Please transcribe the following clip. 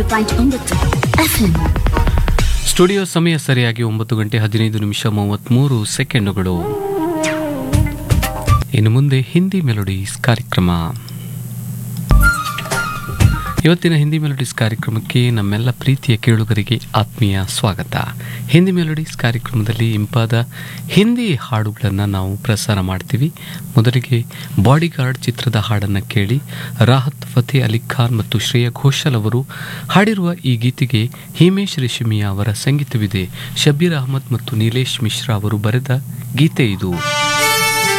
point ಒಂಬತ್ತು FM studio ಸಮಯ ಸರಿಯಾಗಿ ಒಂಬತ್ತು ಗಂಟೆ ಹದಿನೈದು ನಿಮಿಷ ಮೂವತ್ತ್ಮೂರು ಸೆಕೆಂಡುಗಳು ಇನ್ನು ಮುಂದೆ ಹಿಂದಿ ಮೆಲೋಡೀಸ್ ಕಾರ್ಯಕ್ರಮ ಇವತ್ತಿನ ಹಿಂದಿ ಮೆಲೋಡೀಸ್ ಕಾರ್ಯಕ್ರಮಕ್ಕೆ ನಮ್ಮೆಲ್ಲ ಪ್ರೀತಿಯ ಕೇಳುಗರಿಗೆ ಆತ್ಮೀಯ ಸ್ವಾಗತ ಹಿಂದಿ ಮೆಲೋಡೀಸ್ ಕಾರ್ಯಕ್ರಮದಲ್ಲಿ ಇಂಪಾದ ಹಿಂದಿ ಹಾಡುಗಳನ್ನು ನಾವು ಪ್ರಸಾರ ಮಾಡ್ತೀವಿ ಮೊದಲಿಗೆ ಬಾಡಿಗಾರ್ಡ್ ಚಿತ್ರದ ಹಾಡನ್ನು ಕೇಳಿ ರಾಹತ್ ಫತೇ ಅಲಿ ಖಾನ್ ಮತ್ತು ಶ್ರೇಯಾ ಘೋಷಲ್ ಅವರು ಹಾಡಿರುವ ಈ ಗೀತೆಗೆ ಹಿಮೇಶ್ ರೇಷ್ಮಿಯಾ ಅವರ ಸಂಗೀತವಿದೆ ಶಬೀರ್ ಅಹಮದ್ ಮತ್ತು ನೀಲೇಶ್ ಮಿಶ್ರಾ ಅವರು ಬರೆದ ಗೀತೆ ಇದು